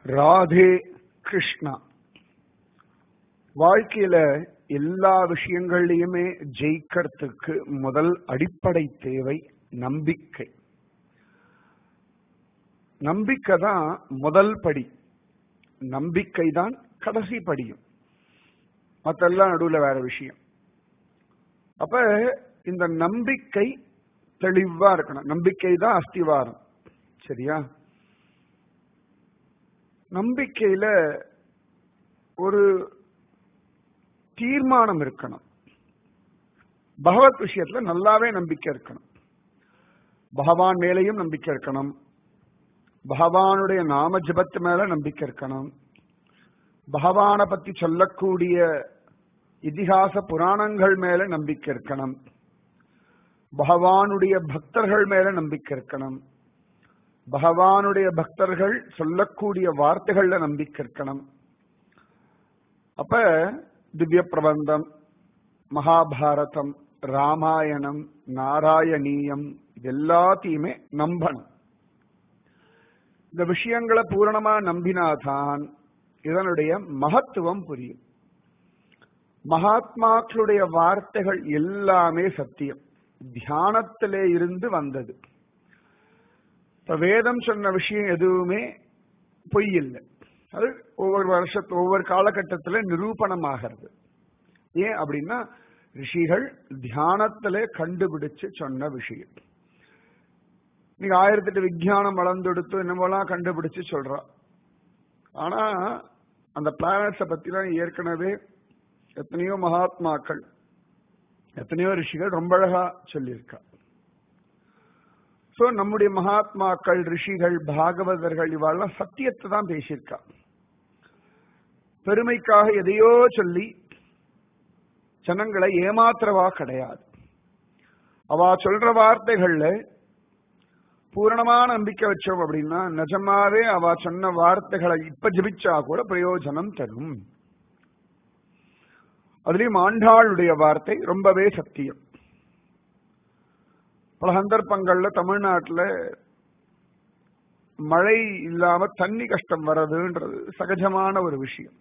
ராதே கிருஷ்ணா வாழ்க்கையில எல்லா விஷயங்கள்லயுமே ஜெயிக்கிறதுக்கு முதல் அடிப்படை தேவை நம்பிக்கை நம்பிக்கை தான் முதல் படி நம்பிக்கை தான் கடைசி படியும் மத்தெல்லாம் நடுவுல வேற விஷயம் அப்ப இந்த நம்பிக்கை தெளிவா இருக்கணும் நம்பிக்கை தான் அஸ்திவாரம் சரியா நம்பிக்கையில ஒரு தீர்மானம் இருக்கணும் பகவத் விஷயத்துல நல்லாவே நம்பிக்கை இருக்கணும் பகவான் மேலையும் நம்பிக்கை இருக்கணும் பகவானுடைய நாம ஜபத்து மேல நம்பிக்கை இருக்கணும் பகவான பத்தி சொல்லக்கூடிய இதிகாச புராணங்கள் மேல நம்பிக்கை இருக்கணும் பகவானுடைய பக்தர்கள் மேல நம்பிக்கை இருக்கணும் பகவானுடைய பக்தர்கள் சொல்லக்கூடிய வார்த்தைகள்ல நம்பிக்கை இருக்கணும் அப்ப திவ்ய பிரபந்தம் மகாபாரதம் ராமாயணம் நாராயணீயம் இது எல்லாத்தையுமே நம்பணும் இந்த விஷயங்களை பூரணமா நம்பினாதான் இதனுடைய மகத்துவம் புரியும் மகாத்மாக்களுடைய வார்த்தைகள் எல்லாமே சத்தியம் தியானத்திலே இருந்து வந்தது இப்ப வேதம் சொன்ன விஷயம் எதுவுமே பொய் இல்லை அது ஒவ்வொரு வருஷத்து ஒவ்வொரு காலகட்டத்தில் நிரூபணமாகிறது ஏன் அப்படின்னா ரிஷிகள் தியானத்திலே கண்டுபிடிச்சு சொன்ன விஷயம் நீங்க ஆயிரத்தி எட்டு விஜயானம் வளர்ந்தெடுத்து என்னமோலாம் கண்டுபிடிச்சு சொல்றா ஆனா அந்த பிளானட்ஸை பத்திலாம் ஏற்கனவே எத்தனையோ மகாத்மாக்கள் எத்தனையோ ரிஷிகள் ரொம்ப அழகா சொல்லியிருக்கா சோ நம்முடைய மகாத்மாக்கள் ரிஷிகள் பாகவதர்கள் இவாள்லாம் சத்தியத்தை தான் பேசியிருக்கா பெருமைக்காக எதையோ சொல்லி ஜனங்களை ஏமாத்துறவா கிடையாது அவ சொல்ற வார்த்தைகள்ல பூரணமான நம்பிக்கை வச்சோம் அப்படின்னா நிஜமாவே அவ சொன்ன வார்த்தைகளை இப்ப ஜபிச்சா கூட பிரயோஜனம் தரும் அதுலயும் ஆண்டாளுடைய வார்த்தை ரொம்பவே சத்தியம் பல சந்தர்ப்பங்கள்ல தமிழ்நாட்டுல மழை இல்லாம தண்ணி கஷ்டம் வர்றதுன்றது சகஜமான ஒரு விஷயம்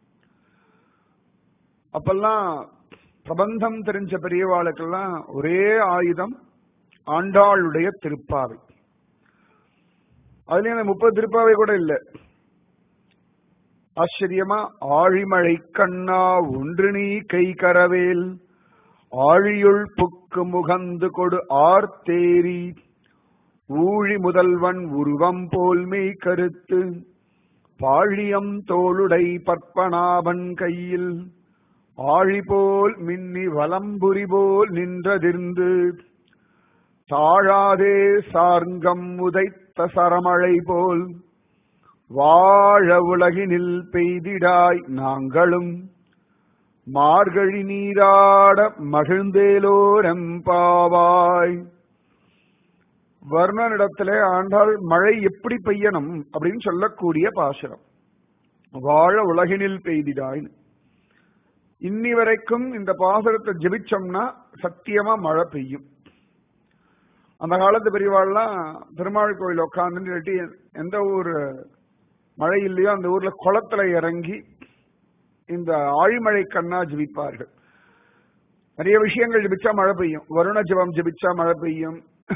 அப்பெல்லாம் பிரபந்தம் தெரிஞ்ச பெரியவாளுக்கெல்லாம் ஒரே ஆயுதம் ஆண்டாளுடைய திருப்பாவை அதுலயும் முப்பது திருப்பாவை கூட இல்ல ஆச்சரியமா ஆழிமழை கண்ணா ஒன்று நீ கை கரவேல் ஆழியுள் புக்கு முகந்து கொடு ஆர்த்தேரி ஊழி முதல்வன் உருவம் போல் மெய் கருத்து பாழியம் தோளுடை பற்பனாவன் கையில் ஆழி போல் மின்னி வலம்புரி போல் நின்றதிர்ந்து தாழாதே சார்கம் உதைத்த சரமழை போல் வாழ உலகினில் பெய்திடாய் நாங்களும் மார்கழி நீராட மகிழ்ந்தேலோரெம்பாவாய் வர்ணனிடத்திலே ஆண்டாள் மழை எப்படி பெய்யணும் அப்படின்னு சொல்லக்கூடிய பாசுரம் வாழ உலகினில் பெய்திடாய் இன்னி வரைக்கும் இந்த பாசுரத்தை ஜெபிச்சோம்னா சத்தியமா மழை பெய்யும் அந்த காலத்து பெரியவாள்லாம் பெருமாள் கோயில் உட்காந்துட்டு எந்த ஊர் மழை இல்லையோ அந்த ஊர்ல குளத்துல இறங்கி இந்த ஆழிமழை கண்ணா ஜபிப்பார்கள் நிறைய விஷயங்கள் ஜபிச்சா மழை பெய்யும் வருண ஜபம் ஜபிச்சா மழை பெய்யும்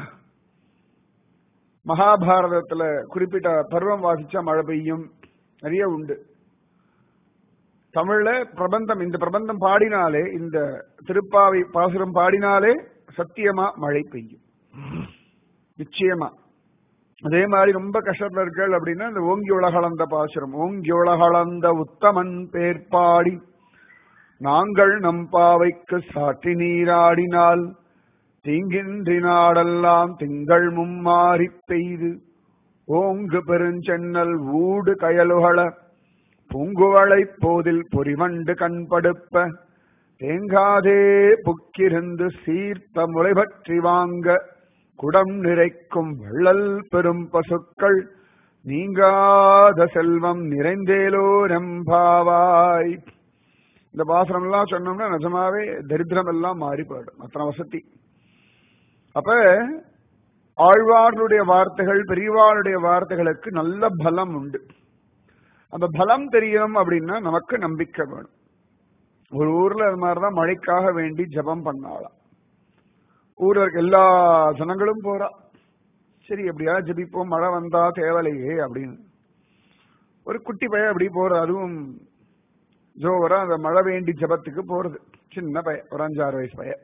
மகாபாரதத்துல குறிப்பிட்ட பருவம் வாசிச்சா மழை பெய்யும் நிறைய உண்டு தமிழ்ல பிரபந்தம் இந்த பிரபந்தம் பாடினாலே இந்த திருப்பாவை பாசுரம் பாடினாலே சத்தியமா மழை பெய்யும் நிச்சயமா அதே மாதிரி ரொம்ப கஷ்டத்துல இருக்கள் அப்படின்னா இந்த ஓங்கி உலகளந்த பாசுரம் ஓங்கி உலகளந்த உத்தமன் பேர்பாடி நாங்கள் நம் பாவைக்கு சாற்றி நீராடினால் தீங்கின்றி நாடெல்லாம் திங்கள் மும்மாறி பெய்து ஓங்கு பெருஞ்சென்னல் ஊடு கயலுகள பூங்குவளை போதில் பொறிவண்டு கண்படுப்ப தேங்காதே புக்கிருந்து சீர்த்த முளை பற்றி வாங்க குடம் நிறைக்கும் வள்ளல் பெரும் பசுக்கள் நீங்காத செல்வம் நிறைந்தேலோ ரெம்பாவாய் இந்த பாசனம் எல்லாம் சொன்னோம்னா நிஜமாவே தரித்திரம் எல்லாம் மாறி போயிடும் அத்தனை வசதி அப்ப ஆழ்வார்களுடைய வார்த்தைகள் பெரியவாளுடைய வார்த்தைகளுக்கு நல்ல பலம் உண்டு அந்த பலம் தெரியணும் அப்படின்னா நமக்கு நம்பிக்கை வேணும் ஒரு ஊர்ல அது மாதிரிதான் மழைக்காக வேண்டி ஜபம் பண்ணாலாம் ஊர்ல இருக்க எல்லா ஜனங்களும் போறா சரி எப்படியா ஜபிப்போம் மழை வந்தா தேவலையே அப்படின்னு ஒரு குட்டி பையன் அப்படி போறது அதுவும் ஜோவரா அந்த மழை வேண்டி ஜபத்துக்கு போறது சின்ன பையன் ஒரு அஞ்சாறு வயசு பையன்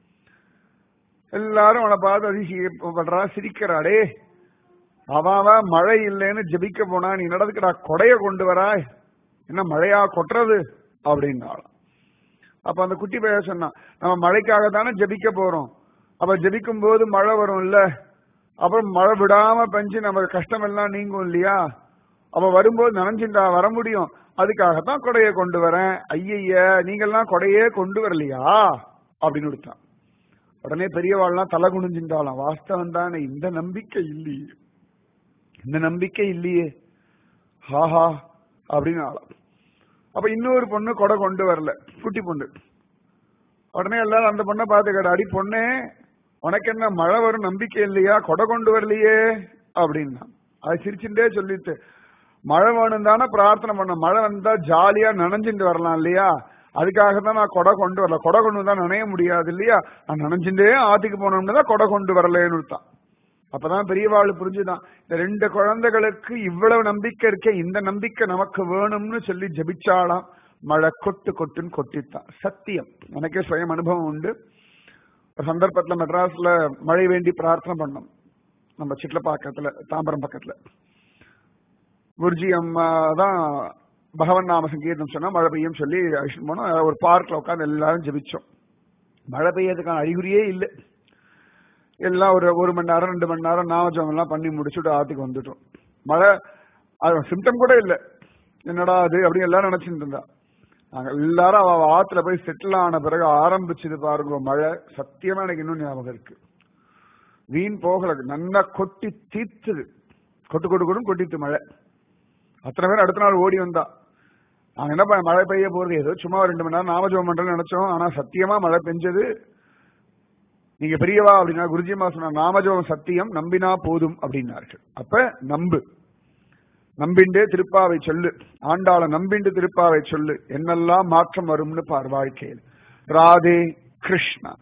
எல்லாரும் அவனை பார்த்து அதிசயப்படுறா சிரிக்கிறாடே அவன் மழை இல்லைன்னு ஜபிக்க போனா நீ நடந்துக்கடா கொடைய கொண்டு வராய் என்ன மழையா கொட்டுறது அப்படின்னாலும் அப்ப அந்த குட்டி பையன் சொன்னான் நம்ம மழைக்காக தானே ஜபிக்க போறோம் அப்ப ஜபிக்கும் போது மழை வரும் இல்ல அப்புறம் மழை விடாம பெஞ்சு நம்ம கஷ்டம் எல்லாம் நீங்கும் இல்லையா அப்ப வரும்போது நனைஞ்சுண்டா வர முடியும் அதுக்காகத்தான் கொடையை கொண்டு வரேன் ஐயய்ய நீங்கெல்லாம் கொடையே கொண்டு வரலையா அப்படின்னு கொடுத்தான் உடனே பெரியவாள்லாம் தலை குனிஞ்சிருந்தாலாம் வாஸ்தவம் தானே இந்த நம்பிக்கை இல்லையே இந்த நம்பிக்கை இல்லையே ஹாஹா அப்படின்னு ஆளாம் அப்ப இன்னொரு பொண்ணு கொடை கொண்டு வரல குட்டி பொண்ணு உடனே எல்லாரும் அந்த பொண்ணை பார்த்து கேட்ட அடி பொண்ணே உனக்கு என்ன மழை வரும் நம்பிக்கை இல்லையா கொடை கொண்டு வரலையே அப்படின்னா அது சிரிச்சுட்டே சொல்லிட்டு மழை வேணும் தானே பிரார்த்தனை பண்ண மழை வந்தா ஜாலியா நனைஞ்சுட்டு வரலாம் இல்லையா அதுக்காக தான் நான் கொடை கொண்டு வரல கொடை கொண்டு வந்தா நனைய முடியாது இல்லையா நான் நனைஞ்சுட்டே ஆத்துக்கு போனோம்னு தான் கொடை கொண்டு வரலன்னு விட்டான் அப்பதான் பெரியவாள் புரிஞ்சுதான் இந்த ரெண்டு குழந்தைகளுக்கு இவ்வளவு நம்பிக்கை இருக்கே இந்த நம்பிக்கை நமக்கு வேணும்னு சொல்லி ஜபிச்சாலாம் மழை கொட்டு கொட்டுன்னு கொட்டித்தான் சத்தியம் எனக்கே சுயம் அனுபவம் உண்டு ஒரு சந்தர்ப்பத்துல மெட்ராஸ்ல மழை வேண்டி பிரார்த்தனை பண்ணோம் நம்ம சிட்லப்பாக்கத்துல தாம்பரம் பக்கத்துல குருஜி அம்மா தான் பகவன் நாம சங்கீதம் சொன்னா மழை பெய்யும் சொல்லி அழிச்சுட்டு போனோம் ஒரு பார்க்ல உட்காந்து எல்லாரும் ஜபிச்சோம் மழை பெய்யறதுக்கான அறிகுறியே இல்லை எல்லாம் ஒரு ஒரு மணி நேரம் ரெண்டு மணி நேரம் நாமஜம் எல்லாம் பண்ணி முடிச்சுட்டு ஆத்துக்கு வந்துட்டோம் மழை அது சிம்டம் கூட இல்லை என்னடா அது அப்படின்னு எல்லாரும் நினைச்சிட்டு இருந்தா நாங்க எல்லாரும் அவ ஆத்துல போய் செட்டில் ஆன பிறகு ஆரம்பிச்சது பாருங்க மழை சத்தியமா எனக்கு இன்னும் ஞாபகம் இருக்கு வீண் போகல நல்லா கொட்டி தீர்த்துது கொட்டு கொட்டு கொட்டு கொட்டித்து மழை அத்தனை பேர் அடுத்த நாள் ஓடி வந்தா நாங்க என்ன பண்ண மழை பெய்ய போறது ஏதோ சும்மா ஒரு ரெண்டு மணி நேரம் நாமஜபம் பண்றேன்னு நினைச்சோம் ஆனா சத்தியமா மழை பெஞ்சது நீங்க பெரியவா அப்படின்னா குருஜிமா சொன்ன நாமஜபம் சத்தியம் நம்பினா போதும் அப்படின்னார்கள் அப்ப நம்பு நம்பிண்டே திருப்பாவை சொல்லு ஆண்டாள நம்பிண்டு திருப்பாவை சொல்லு என்னெல்லாம் மாற்றம் வரும்னு பார் வாழ்க்கையில் ராதே கிருஷ்ணா